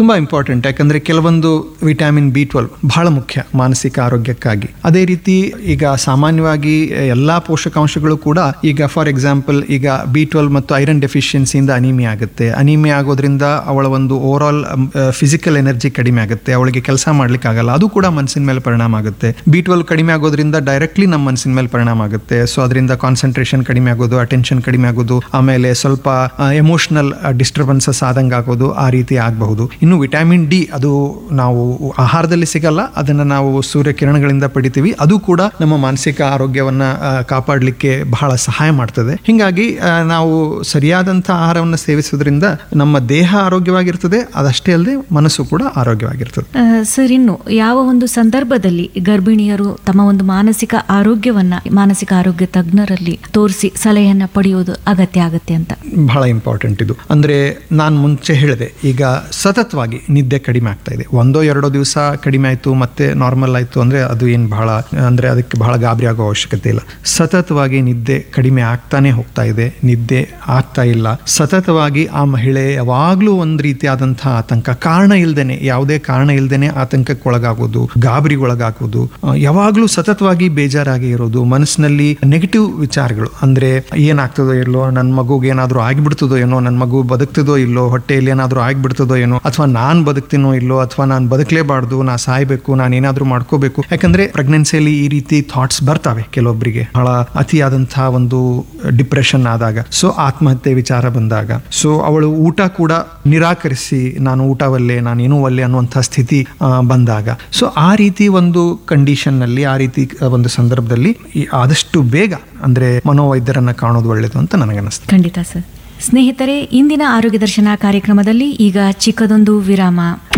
ತುಂಬಾ ಇಂಪಾರ್ಟೆಂಟ್ ಯಾಕಂದ್ರೆ ಕೆಲವೊಂದು ವಿಟಮಿನ್ ಬಿ ಟ್ವೆಲ್ವ್ ಬಹಳ ಮುಖ್ಯ ಮಾನಸಿಕ ಆರೋಗ್ಯಕ್ಕಾಗಿ ಅದೇ ರೀತಿ ಈಗ ಸಾಮಾನ್ಯವಾಗಿ ಎಲ್ಲಾ ಪೋಷಕಾಂಶಗಳು ಕೂಡ ಈಗ ಫಾರ್ ಎಕ್ಸಾಂಪಲ್ ಈಗ ಬಿ ಟ್ವೆಲ್ವ್ ಮತ್ತು ಐರನ್ ಡೆಫಿಷಿಯನ್ಸಿಯಿಂದ ಅನಿಮಿಯಾ ಆಗುತ್ತೆ ಅನಿಮಿಯಾ ಆಗೋದ್ರಿಂದ ಅವಳ ಒಂದು ಓವರ್ ಆಲ್ ಫಿಸಿಕಲ್ ಎನರ್ಜಿ ಕಡಿಮೆ ಆಗುತ್ತೆ ಅವಳಿಗೆ ಕೆಲಸ ಮಾಡ್ಲಿಕ್ಕೆ ಆಗಲ್ಲ ಅದು ಕೂಡ ಮನಸ್ಸಿನ ಮೇಲೆ ಪರಿಣಾಮ ಆಗುತ್ತೆ ಬಿ ಟ್ವೆಲ್ವ್ ಕಡಿಮೆ ಆಗೋದ್ರಿಂದ ಡೈರೆಕ್ಟ್ಲಿ ನಮ್ಮ ಮನಸ್ಸಿನ ಮೇಲೆ ಪರಿಣಾಮ ಆಗುತ್ತೆ ಸೊ ಅದರಿಂದ ಕಾನ್ಸಂಟ್ರೇಷನ್ ಕಡಿಮೆ ಆಗೋದು ಅಟೆನ್ಷನ್ ಕಡಿಮೆ ಆಗೋದು ಆಮೇಲೆ ಸ್ವಲ್ಪ ಎಮೋಷನಲ್ ಡಿಸ್ಟರ್ಬೆನ್ಸಸ್ ಆದಂಗೆ ಆಗೋದು ಆ ರೀತಿ ಆಗಬಹುದು ಇನ್ನು ವಿಟಮಿನ್ ಡಿ ಅದು ನಾವು ಆಹಾರದಲ್ಲಿ ಸಿಗಲ್ಲ ಅದನ್ನ ನಾವು ಸೂರ್ಯ ಕಿರಣಗಳಿಂದ ಪಡಿತೀವಿ ಅದು ಕೂಡ ನಮ್ಮ ಮಾನಸಿಕ ಆರೋಗ್ಯವನ್ನ ಆ, ಕಾಪಾಡಲಿಕ್ಕೆ ಬಹಳ ಸಹಾಯ ಮಾಡ್ತದೆ ಹಿಂಗಾಗಿ ಆ, ನಾವು ಸರಿಯಾದಂಥ ಆಹಾರವನ್ನು ಸೇವಿಸೋದ್ರಿಂದ ನಮ್ಮ ದೇಹ ಆರೋಗ್ಯವಾಗಿರ್ತದೆ ಅದಷ್ಟೇ ಅಲ್ಲದೆ ಮನಸ್ಸು ಕೂಡ ಆರೋಗ್ಯವಾಗಿರ್ತದೆ ಆ, ಸರ್ ಇನ್ನು ಯಾವ ಒಂದು ಸಂದರ್ಭದಲ್ಲಿ ಗರ್ಭಿಣಿಯರು ತಮ್ಮ ಒಂದು ಮಾನಸಿಕ ಆರೋಗ್ಯವನ್ನ ಮಾನಸಿಕ ಆರೋಗ್ಯ ತಜ್ಞರಲ್ಲಿ ತೋರಿಸಿ ಸಲಹೆಯನ್ನ ಪಡೆಯುವುದು ಅಗತ್ಯ ಆಗತ್ತೆ ಅಂತ ಬಹಳ ಇಂಪಾರ್ಟೆಂಟ್ ಇದು ಅಂದ್ರೆ ನಾನು ಮುಂಚೆ ಹೇಳಿದೆ ಈಗ ಸತತವಾಗಿ ನಿದ್ದೆ ಕಡಿಮೆ ಆಗ್ತಾ ಇದೆ ಒಂದೋ ಎರಡೋ ದಿವಸ ಕಡಿಮೆ ಆಯ್ತು ಮತ್ತೆ ನಾರ್ಮಲ್ ಆಯ್ತು ಅಂದ್ರೆ ಅದು ಏನು ಬಹಳ ಅಂದ್ರೆ ಅದಕ್ಕೆ ಬಹಳ ಗಾಬರಿ ಆಗೋ ಅವಶ್ಯಕತೆ ಇಲ್ಲ ಸತತವಾಗಿ ನಿದ್ದೆ ಕಡಿಮೆ ಆಗ್ತಾನೆ ಹೋಗ್ತಾ ಇದೆ ನಿದ್ದೆ ಆಗ್ತಾ ಇಲ್ಲ ಸತತವಾಗಿ ಆ ಮಹಿಳೆ ಯಾವಾಗ್ಲೂ ಒಂದ್ ರೀತಿಯಾದಂತಹ ಆತಂಕ ಕಾರಣ ಇಲ್ದೇನೆ ಯಾವುದೇ ಕಾರಣ ಇಲ್ದೇನೆ ಆತಂಕಕ್ಕೆ ಒಳಗಾಗೋದು ಗಾಬರಿಗೊಳಗಾಗೋದು ಆ, ಯಾವಾಗ್ಲೂ ಸತತವಾಗಿ ಬೇಜಾರಾಗಿ ಇರೋದು ಮನಸ್ಸಿನಲ್ಲಿ ನೆಗೆಟಿವ್ ವಿಚಾರಗಳು ಅಂದ್ರೆ ಏನಾಗ್ತದೋ ಇಲ್ಲೋ ನನ್ನ ಮಗುಗೆ ಏನಾದರೂ ಆಗಿಬಿಡ್ತದೋ ಏನೋ ನನ್ನ ಮಗು ಬದುಕ್ತದೋ ಇಲ್ಲೋ ಹೊಟ್ಟೆಯಲ್ಲಿ ಏನಾದರೂ ಆಗಿಬಿಡ್ತದೋ ಏನೋ ಅಥವಾ ನಾನು ಬದುಕ್ತೀನೋ ಇಲ್ಲೋ ಅಥವಾ ನಾನು ಬದುಕಲೇಬಾರ್ದು ನಾ ಸಾಯ್ಬೇಕು ನಾನು ಏನಾದರೂ ಮಾಡ್ಕೋಬೇಕು ಯಾಕಂದ್ರೆ ಪ್ರೆಗ್ನೆನ್ಸಿಯಲ್ಲಿ ಈ ರೀತಿ ಥಾಟ್ಸ್ ಬರ್ತವೆ ಕೆಲವೊಬ್ಬರಿಗೆ ಬಹಳ ಅತಿಯಾದಂತಹ ಒಂದು ಡಿಪ್ರೆಷನ್ ಆದಾಗ ಸೊ ಆತ್ಮಹತ್ಯೆ ವಿಚಾರ ಬಂದಾಗ ಸೊ ಅವಳು ಊಟ ಕೂಡ ನಿರಾಕರಿಸಿ ನಾನು ಊಟವಲ್ಲೇ ನಾನು ಏನೂ ಒಲ್ಲೆ ಅನ್ನುವಂಥ ಸ್ಥಿತಿ ಆ, ಬಂದಾಗ ಸೊ ಆ ರೀತಿ ಒಂದು ಕಂಡೀಷನ್ ನಲ್ಲಿ ಆ ರೀತಿ ಆ, ಒಂದು ಸಂದರ್ಭದಲ್ಲಿ ಈ ಆದಷ್ಟು ಬೇಗ ಅಂದ್ರೆ ಮನೋವೈದ್ಯರನ್ನ ಕಾಣೋದು ಒಳ್ಳೇದು ಅಂತ ನನಗನ್ನಿಸ್ತದೆ ಖಂಡಿತ ಸರ್ ಸ್ನೇಹಿತರೆ ಇಂದಿನ ಆರೋಗ್ಯ ದರ್ಶನ ಕಾರ್ಯಕ್ರಮದಲ್ಲಿ ಈಗ ಚಿಕ್ಕದೊಂದು ವಿರಾಮ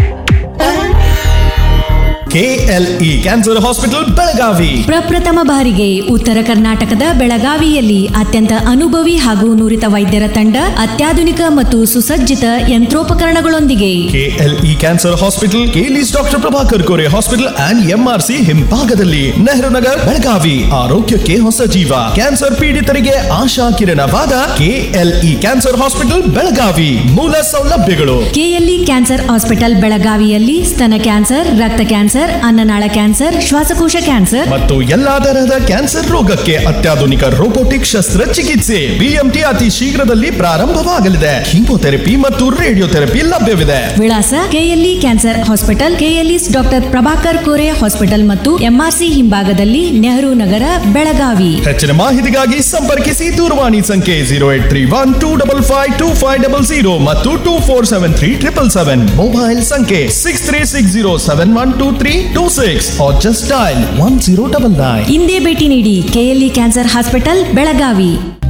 ಕೆಎಲ್ಇ ಕ್ಯಾನ್ಸರ್ ಹಾಸ್ಪಿಟಲ್ ಬೆಳಗಾವಿ ಪ್ರಪ್ರಥಮ ಬಾರಿಗೆ ಉತ್ತರ ಕರ್ನಾಟಕದ ಬೆಳಗಾವಿಯಲ್ಲಿ ಅತ್ಯಂತ ಅನುಭವಿ ಹಾಗೂ ನುರಿತ ವೈದ್ಯರ ತಂಡ ಅತ್ಯಾಧುನಿಕ ಮತ್ತು ಸುಸಜ್ಜಿತ ಯಂತ್ರೋಪಕರಣಗಳೊಂದಿಗೆ KLE cancer hospital KLE's doctor Prabhakar Kore hospital and MRC ಹಿಂಭಾಗದಲ್ಲಿ ನೆಹರು ನಗರ್ ಬೆಳಗಾವಿ ಆರೋಗ್ಯಕ್ಕೆ ಹೊಸ ಜೀವ ಕ್ಯಾನ್ಸರ್ ಪೀಡಿತರಿಗೆ ಆಶಾ ಕಿರಣವಾದ ಕೆಎಲ್ಇ ಕ್ಯಾನ್ಸರ್ ಹಾಸ್ಪಿಟಲ್ ಬೆಳಗಾವಿ ಮೂಲ ಸೌಲಭ್ಯಗಳು ಕೆಎಲ್ಇ ಕ್ಯಾನ್ಸರ್ ಹಾಸ್ಪಿಟಲ್ ಬೆಳಗಾವಿಯಲ್ಲಿ ಸ್ತನ ಕ್ಯಾನ್ಸರ್ ರಕ್ತ ಕ್ಯಾನ್ಸರ್ ಅನ್ನನಾಳ ಕ್ಯಾನ್ಸರ್ ಶ್ವಾಸಕೋಶ ಕ್ಯಾನ್ಸರ್ ಮತ್ತು ಎಲ್ಲಾ ತರಹದ ಕ್ಯಾನ್ಸರ್ ರೋಗಕ್ಕೆ ಅತ್ಯಾಧುನಿಕ ರೋಬೋಟಿಕ್ ಶಸ್ತ್ರಚಿಕಿತ್ಸೆ ಬಿಎಂಟಿ ಅತಿ ಶೀಘ್ರದಲ್ಲಿ ಪ್ರಾರಂಭವಾಗಲಿದೆ ಕೀಮೋಥೆರಪಿ ಮತ್ತು ರೇಡಿಯೋಥೆರಪಿ ಲಭ್ಯವಿದೆ ವಿಳಾಸ KLE cancer hospital KLE's doctor Prabhakar Kore hospital ಮತ್ತು ಎಂಆರ್ಸಿ ಹಿಂಭಾಗದಲ್ಲಿ ನೆಹರು ನಗರ ಬೆಳಗಾವಿ ಹೆಚ್ಚಿನ ಮಾಹಿತಿಗಾಗಿ ಸಂಪರ್ಕಿಸಿ ದೂರವಾಣಿ ಸಂಖ್ಯೆ zero eight three one two double five two five double zero ಮತ್ತು two four seven three triple seven mobile ಸಂಖ್ಯೆ six three six zero seven one two three two six just dial one zero double nine ಇಂದೇ ಭೇಟಿ ನೀಡಿ KLE cancer hospital Belagavi